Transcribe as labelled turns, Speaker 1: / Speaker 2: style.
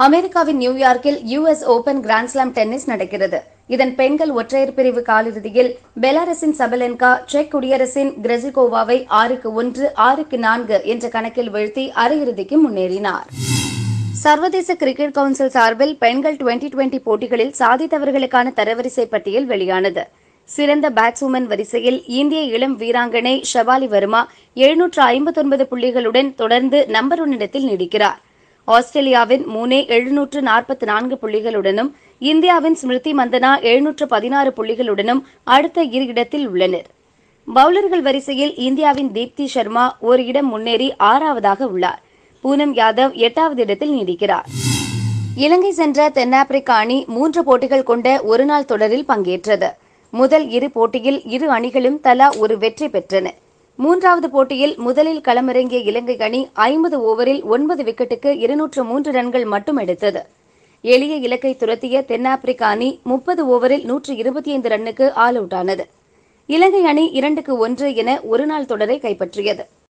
Speaker 1: அமெரிக்காவின் நியூயார்க்கில் US open grand slam tennis நடக்கிறது இதன் பெண்கள் ஒற்றையர் பிரிவு காலிறுதியில் பெலாரஸின் சபலென்கா செக் குடியரசின் கிரெசிகோவாவை ஆறுக்கு ஒன்று ஆறுக்கு நான்கு என்ற கணக்கில் வீழ்த்தி அரையிறுதிக்கு முன்னேறினார் சர்வதேச கிரிக்கெட் கவுன்சில் சார்பில் பெண்கள் டுவெண்டி டுவெண்டி போட்டிகளில் சாதித்தவர்களுக்கான தரவரிசை பட்டியல் வெளியானது சிறந்த பேட்ஸ்வுமன் வரிசையில் இந்திய இளம் வீராங்கனை ஷபாலி வர்மா எழுநூற்று ஐம்பத்தொன்பது புள்ளிகளுடன் தொடர்ந்து நம்பர் ஒன் இடத்தில் நீடிக்கிறார் ஆஸ்திரேலியாவின் மூனே எழுநூற்று நாற்பத்தி நான்கு புள்ளிகளுடனும் இந்தியாவின் ஸ்மிருதி மந்தனா எழுநூற்று பதினாறு புள்ளிகளுடனும் அடுத்த இரு இடத்தில் உள்ளனர் பவுலர்கள் வரிசையில் இந்தியாவின் தீப்தி சர்மா ஒரு இடம் முன்னேறி ஆறாவதாக உள்ளார் பூனம் யாதவ் எட்டாவது இடத்தில் நீடிக்கிறார் இலங்கை சென்ற தென்னாப்பிரிக்க அணி மூன்று போட்டிகள் கொண்ட ஒருநாள் தொடரில் பங்கேற்றது முதல் இரு போட்டியில் இரு அணிகளும் தலா ஒரு வெற்றி பெற்றன மூன்றாவது போட்டியில் முதலில் களமிறங்கிய இலங்கை அணி ஐம்பது ஓவரில் ஒன்பது விக்கெட்டுக்கு இருநூற்று மூன்று ரன்கள் மட்டும் எடுத்தது எளிய இலக்கை துரத்திய தென்னாப்பிரிக்க அணி முப்பது ஓவரில் நூற்று இருபத்தி ஐந்து ரன்னுக்கு ஆல் அவுட் ஆனது இலங்கை அணி இரண்டுக்கு ஒன்று என ஒருநாள் தொடரை கைப்பற்றியது